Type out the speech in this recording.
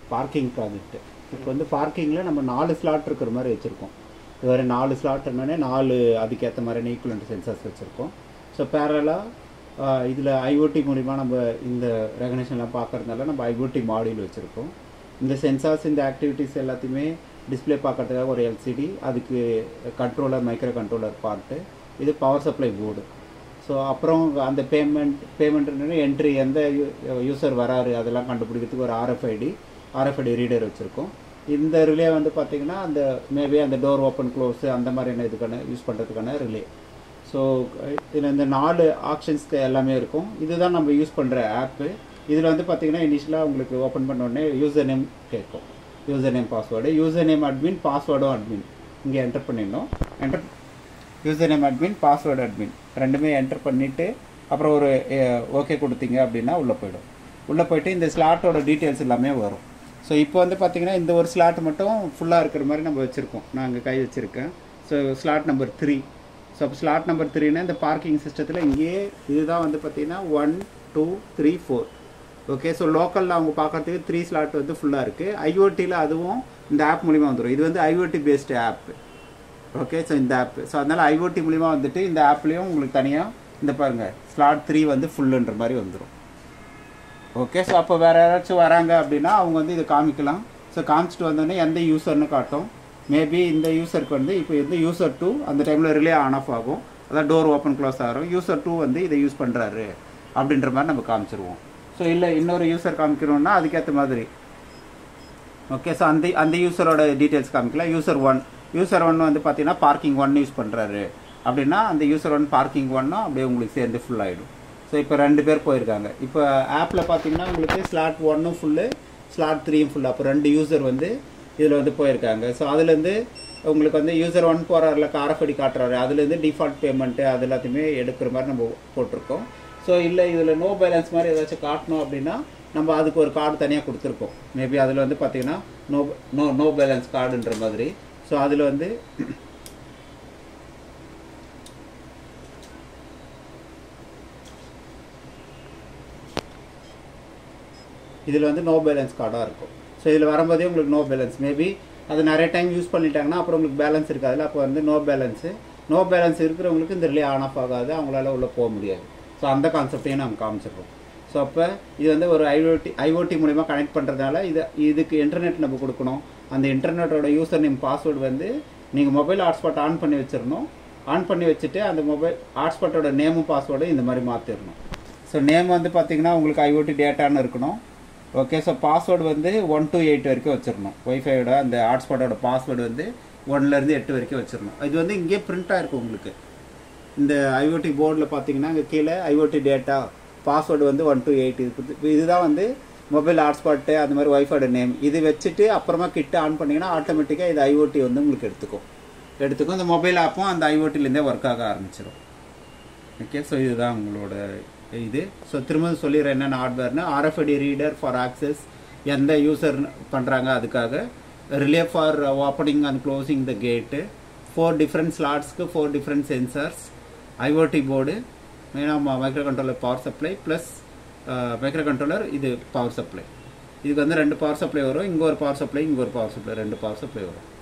parking project இப்போ வந்து பார்க்கிங்கில் நம்ம நாலு ஸ்லாட் இருக்கிற மாதிரி வச்சுருக்கோம் இதுவரை நாலு ஸ்லாட் என்னன்னே நாலு அதுக்கேற்ற மாதிரியான ஈக்குவலண்ட் சென்சர்ஸ் வச்சுருக்கோம் ஸோ பேரலாக இதில் ஐஓடி மூலிமா நம்ம இந்த ரெகனேஷன்லாம் பார்க்கறதுனால நம்ம ஐஓடி மாடியூல் வச்சுருக்கோம் இந்த சென்சார்ஸ் இந்த ஆக்டிவிட்டீஸ் எல்லாத்தையுமே டிஸ்ப்ளே பார்க்கறதுக்காக ஒரு எல்சிடி அதுக்கு கண்ட்ரோலர் மைக்ரோ கண்ட்ரோலர் பார்ட்டு இது பவர் சப்ளை போர்டு ஸோ அப்புறம் அந்த பேமெண்ட் பேமெண்ட் என்ட்ரி எந்த யூசர் வராரு அதெல்லாம் கண்டுபிடிக்கிறதுக்கு ஒரு ஆர்எஃப்ஐடி ஆர்எஃப்ஐடி ரீடர் வச்சுருக்கோம் இந்த ரிலே வந்து பார்த்தீங்கன்னா அந்த மேபி அந்த டோர் ஓப்பன் க்ளோஸ் அந்த மாதிரியான இதுக்கான யூஸ் பண்ணுறதுக்கான ரிலே ஸோ இதில் இந்த நாலு ஆப்ஷன்ஸ் எல்லாமே இருக்கும் இதுதான் நம்ம யூஸ் பண்ணுற ஆப்பு இதில் வந்து பார்த்தீங்கன்னா இனிஷியலாக உங்களுக்கு ஓப்பன் பண்ண உடனே யூசர் நேம் கேட்கும் user name password user name admin பாஸ்வேர்டும் அட்மின் இங்கே என்டர் பண்ணிடணும் enter user name admin password admin ரெண்டுமே என்டர் பண்ணிவிட்டு அப்புறம் ஒரு ஓகே கொடுத்தீங்க அப்படின்னா உள்ளே போயிடும் உள்ளே போயிட்டு இந்த ஸ்லாட்டோட டீட்டெயில்ஸ் எல்லாமே வரும் ஸோ இப்போ வந்து பார்த்தீங்கன்னா இந்த ஒரு ஸ்லாட் மட்டும் ஃபுல்லாக இருக்கிற மாதிரி நம்ம வச்சுருக்கோம் நான் அங்கே கை வச்சுருக்கேன் so slot number three so அப்போ ஸ்லாட் நம்பர் த்ரீனா இந்த பார்க்கிங் சிஸ்டத்தில் இங்கேயே இதுதான் வந்து பார்த்தீங்கன்னா one two three four okay so லோக்கலில் அவங்க பார்க்கறதுக்கு த்ரீ ஸ்லாட் வந்து ஃபுல்லாக இருக்குது ஐஓடியில் அதுவும் இந்த ஆப் மூலிமா வந்துடும் இது வந்து IoT based app okay so இந்த ஆப் ஸோ அதனால் ஐஓடி மூலிமா வந்துட்டு இந்த ஆப்லேயும் உங்களுக்கு தனியாக இந்த பாருங்கள் ஸ்லாட் த்ரீ வந்து ஃபுல்லுன்ற மாதிரி வந்துடும் ஓகே ஸோ அப்போ வேறு யாராச்சும் வராங்க அப்படின்னா அவங்க வந்து இதை காமிக்கலாம் ஸோ காமிச்சிட்டு வந்தோடனே எந்த யூசர்னு காட்டும் மேபி இந்த யூசருக்கு வந்து இப்போ வந்து யூசர் டூ அந்த டைமில் ரிலே ஆன் ஆஃப் ஆகும் அதான் டோர் ஓப்பன் க்ளோஸ் ஆகும் யூசர் டூ வந்து இதை யூஸ் பண்ணுறாரு அப்படின்ற மாதிரி நம்ம காமிச்சிருவோம் ஸோ இல்லை இன்னொரு யூசர் காமிக்கணும்னா அதுக்கேற்ற மாதிரி ஓகே ஸோ அந்த அந்த யூசரோட டீட்டெயில்ஸ் காமிக்கலாம் யூசர் ஒன் யூசர் ஒன் வந்து பார்த்தீங்கன்னா பார்க்கிங் ஒன் யூஸ் பண்ணுறாரு அப்படின்னா அந்த யூசர் ஒன் பார்க்கிங் ஒன்னும் அப்படியே உங்களுக்கு சேர்ந்து ஃபுல் ஆகிடும் ஸோ இப்போ ரெண்டு பேர் போயிருக்காங்க இப்போ ஆப்பில் பார்த்தீங்கன்னா உங்களுக்கு ஸ்லாட் ஒன்னும் ஃபுல்லு ஸ்லாட் த்ரீயும் ஃபுல்லு அப்போ ரெண்டு யூசர் வந்து இதில் வந்து போயிருக்காங்க ஸோ அதுலேருந்து உங்களுக்கு வந்து யூசர் ஒன் போகிறாரில் காரஃபடி காட்டுறாரு அதுலேருந்து டிஃபால்ட் பேமெண்ட்டு அது எல்லாத்தையுமே எடுக்கிற மாதிரி நம்ம போட்டிருக்கோம் ஸோ இல்லை இதில் நோ பேலன்ஸ் மாதிரி ஏதாச்சும் காட்டணும் அப்படின்னா நம்ம அதுக்கு ஒரு கார்டு தனியாக கொடுத்துருக்கோம் மேபி அதில் வந்து பார்த்தீங்கன்னா நோ நோ நோ பேலன்ஸ் கார்டுன்ற மாதிரி ஸோ அதில் வந்து இதில் வந்து நோ பேலன்ஸ் கார்டாக இருக்கும் ஸோ இதில் வரும்போதே உங்களுக்கு நோ பேலன்ஸ் மேபி அது நிறைய டைம் யூஸ் பண்ணிட்டாங்கன்னா அப்புறம் உங்களுக்கு பேலன்ஸ் இருக்காதுல்ல அப்போ வந்து நோ பேலன்ஸு நோ பேலன்ஸ் இருக்கிறவங்களுக்கு இந்த ரிலே ஆன் ஆஃப் ஆகாது அவங்களால உள்ளே போக முடியாது ஸோ அந்த கான்செப்டையும் நம்ம காமிச்சிருக்கோம் ஸோ அப்போ இது வந்து ஒரு ஐஓடி ஐஓடி மூலிமா கனெக்ட் பண்ணுறதுனால இது இதுக்கு இன்டர்நெட் நம்ம கொடுக்கணும் அந்த இன்டர்நெட்டோட யூசர் நேம் பாஸ்வேர்டு வந்து நீங்கள் மொபைல் ஹாட்ஸ்பாட் ஆன் பண்ணி வச்சிடணும் ஆன் பண்ணி வச்சுட்டு அந்த மொபைல் ஹாட்ஸ்பாட்டோட நேமும் பாஸ்வேர்டும் இந்த மாதிரி மாற்றிடணும் ஸோ நேம் வந்து பார்த்தீங்கன்னா உங்களுக்கு ஐஓடி டேட்டான்னு இருக்கணும் ஓகே ஸோ பாஸ்வேர்டு வந்து ஒன் டு எயிட் வரைக்கும் வச்சிடணும் ஒய்ஃபையோட அந்த ஹாட்ஸ்பாட்டோட பாஸ்வேர்டு வந்து ஒன்லேருந்து எட்டு வரைக்கும் வச்சிடணும் இது வந்து இங்கே பிரிண்ட் ஆயிருக்கும் உங்களுக்கு இந்த ஐஓடி போர்டில் பார்த்தீங்கன்னா இங்கே கீழே ஐஓடி டேட்டா பாஸ்வேர்டு வந்து ஒன் டு எயிட் இருக்குது இதுதான் வந்து மொபைல் ஹாட்ஸ்பாட்டு அந்த மாதிரி ஒய்ஃபையோட நேம் இது வச்சுட்டு அப்புறமா கிட்ட ஆன் பண்ணிங்கன்னா ஆட்டோமேட்டிக்காக இது ஐஓடி வந்து உங்களுக்கு எடுத்துக்கும் எடுத்துக்கும் இந்த மொபைல் ஆப்பும் அந்த ஐஓடிலேருந்தே ஒர்க் ஆக ஆரம்பிச்சிடும் ஓகே ஸோ இதுதான் உங்களோட இது ஸோ திரும்ப சொல்லிடுறேன் என்னென்ன ஹார்ட்வேர்னு ஆர்எஃப்ஐடி ரீடர் ஃபார் ஆக்சஸ் எந்த யூசர் பண்ணுறாங்க அதுக்காக relay for opening and closing the gate four different ஸ்லாட்ஸ்க்கு four different sensors IoT board மெயினாக micro controller power supply plus micro controller இது பவர் சப்ளை இதுக்கு வந்து ரெண்டு பவர் சப்ளை வரும் இங்கே ஒரு பவர் சப்ளை இங்கே ஒரு பவர் சப்ளை ரெண்டு பவர் சப்ளை வரும்